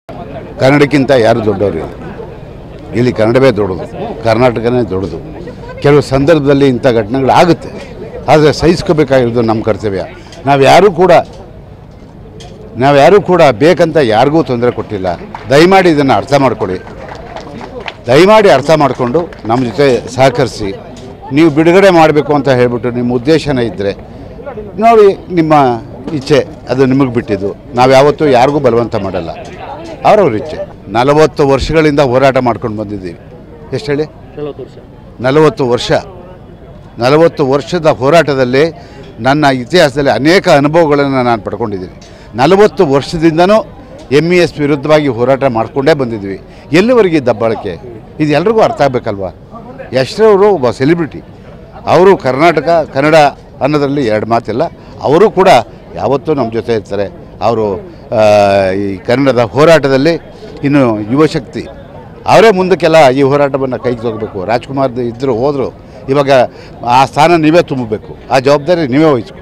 ಕನ್ನಡಕ್ಕಿಂತ ಯಾರು ದೊಡ್ಡವರು ಇಲ್ಲ ಇಲ್ಲಿ ಕನ್ನಡವೇ ದೊಡ್ಡದು ಕರ್ನಾಟಕನೇ ದೊಡ್ಡದು ಕೆಲವು ಸಂದರ್ಭದಲ್ಲಿ ಇಂಥ ಘಟನೆಗಳು ಆಗುತ್ತೆ ಆದರೆ ಸಹಿಸ್ಕೋಬೇಕಾಗಿರೋದು ನಮ್ಮ ಕರ್ತವ್ಯ ನಾವು ಯಾರೂ ಕೂಡ ನಾವ್ಯಾರೂ ಕೂಡ ಬೇಕಂತ ಯಾರಿಗೂ ತೊಂದರೆ ಕೊಟ್ಟಿಲ್ಲ ದಯಮಾಡಿ ಇದನ್ನು ಅರ್ಥ ಮಾಡ್ಕೊಳ್ಳಿ ದಯಮಾಡಿ ಅರ್ಥ ಮಾಡಿಕೊಂಡು ನಮ್ಮ ಜೊತೆ ಸಹಕರಿಸಿ ನೀವು ಬಿಡುಗಡೆ ಮಾಡಬೇಕು ಅಂತ ಹೇಳ್ಬಿಟ್ಟು ನಿಮ್ಮ ಉದ್ದೇಶನೇ ಇದ್ದರೆ ನೋಡಿ ನಿಮ್ಮ ಇಚ್ಛೆ ಅದು ನಿಮಗೆ ಬಿಟ್ಟಿದ್ದು ನಾವು ಯಾವತ್ತೂ ಯಾರಿಗೂ ಬಲವಂತ ಮಾಡಲ್ಲ ಅವರವ್ರ ಇಚ್ಛೆ ನಲವತ್ತು ವರ್ಷಗಳಿಂದ ಹೋರಾಟ ಮಾಡ್ಕೊಂಡು ಬಂದಿದ್ದೀವಿ ಎಷ್ಟು ಹೇಳಿ ನಲವತ್ತು ವರ್ಷ ನಲವತ್ತು ವರ್ಷ ನಲವತ್ತು ವರ್ಷದ ಹೋರಾಟದಲ್ಲಿ ನನ್ನ ಇತಿಹಾಸದಲ್ಲಿ ಅನೇಕ ಅನುಭವಗಳನ್ನು ನಾನು ಪಡ್ಕೊಂಡಿದ್ದೀನಿ ನಲವತ್ತು ವರ್ಷದಿಂದನೂ ಎಮ್ ಇ ಎಸ್ ವಿರುದ್ಧವಾಗಿ ಹೋರಾಟ ಮಾಡಿಕೊಂಡೇ ಬಂದಿದ್ವಿ ಎಲ್ಲಿವರೆಗೆ ಈ ದಬ್ಬಾಳಿಕೆ ಇದು ಎಲ್ರಿಗೂ ಅರ್ಥ ಆಗಬೇಕಲ್ವಾ ಯಶ್ರವರು ಒಬ್ಬ ಸೆಲಿಬ್ರಿಟಿ ಅವರು ಕರ್ನಾಟಕ ಕನ್ನಡ ಅನ್ನೋದರಲ್ಲಿ ಎರಡು ಮಾತಿಲ್ಲ ಅವರು ಕೂಡ ಯಾವತ್ತೂ ನಮ್ಮ ಜೊತೆ ಇರ್ತಾರೆ ಅವರು ಆ, ಈ ಕನ್ನಡದ ಹೋರಾಟದಲ್ಲಿ ಇನ್ನು ಯುವಶಕ್ತಿ ಅವರೇ ಮುಂದಕ್ಕೆಲ್ಲ ಈ ಹೋರಾಟವನ್ನು ಕೈಗೆ ತಗೋಬೇಕು ರಾಜ್ಕುಮಾರ್ ಇದ್ದರು ಹೋದರು ಇವಾಗ ಆ ಸ್ಥಾನ ನೀವೇ ತುಂಬಬೇಕು ಆ ಜವಾಬ್ದಾರಿ ನೀವೇ ವಹಿಸ್ಬೇಕು